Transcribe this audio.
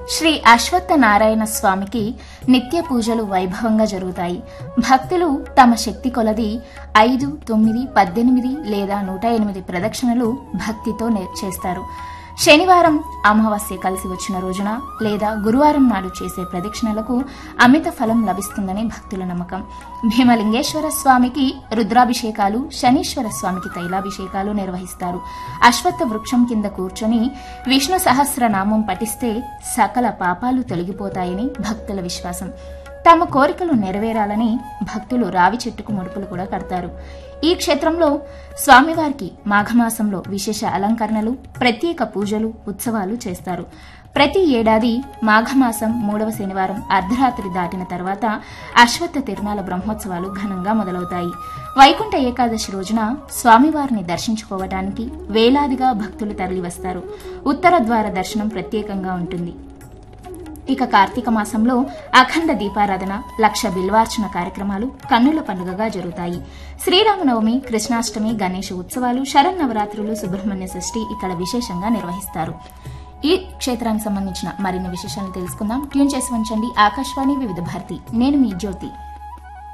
శ్రీ అశ్వత్థ నారాయణ స్వామికి నిత్య పూజలు వైభవంగా జరుగుతాయి భక్తులు తమ శక్తి కొలది ఐదు తొమ్మిది పద్దెనిమిది లేదా నూట ఎనిమిది ప్రదక్షిణలు భక్తితో నే- చేస్తారు శనివారం అమావాస్య కలిసి వచ్చిన రోజున లేదా గురువారం నాడు చేసే ప్రదక్షిణలకు అమిత ఫలం లభిస్తుందని భక్తుల నమ్మకం భీమలింగేశ్వర స్వామికి రుద్రాభిషేకాలు శనీశ్వర స్వామికి తైలాభిషేకాలు నిర్వహిస్తారు అశ్వత్థ వృక్షం కింద కూర్చొని విష్ణు సహస్రనామం పఠిస్తే సకల పాపాలు తొలగిపోతాయని భక్తుల విశ్వాసం తమ కోరికలు నెరవేరాలని భక్తులు రావి చెట్టుకు ముడుపులు కూడా కడతారు ఈ క్షేత్రంలో స్వామివారికి మాఘమాసంలో విశేష అలంకరణలు ప్రత్యేక పూజలు ఉత్సవాలు చేస్తారు ప్రతి ఏడాది మాఘమాసం మూడవ శనివారం అర్ధరాత్రి దాటిన తర్వాత అశ్వత్థ తిరునాల బ్రహ్మోత్సవాలు ఘనంగా మొదలవుతాయి వైకుంఠ ఏకాదశి రోజున స్వామివారిని దర్శించుకోవటానికి వేలాదిగా భక్తులు తరలివస్తారు ఉత్తర ద్వార దర్శనం ప్రత్యేకంగా ఉంటుంది ఇక కార్తీక మాసంలో అఖండ దీపారాధన లక్ష బిల్వార్చన కార్యక్రమాలు కన్నుల పండుగగా జరుగుతాయి శ్రీరామనవమి కృష్ణాష్టమి గణేష ఉత్సవాలు శరన్నవరాత్రులు సుబ్రహ్మణ్య షష్ఠి ఇక్కడ విశేషంగా నిర్వహిస్తారు ఈ క్షేత్రానికి సంబంధించిన మరిన్ని విశేషాలు తెలుసుకుందాం ట్యూన్ చేసి ఉంచండి ఆకాశవాణి వివిధ భారతి నేను మీ జ్యోతి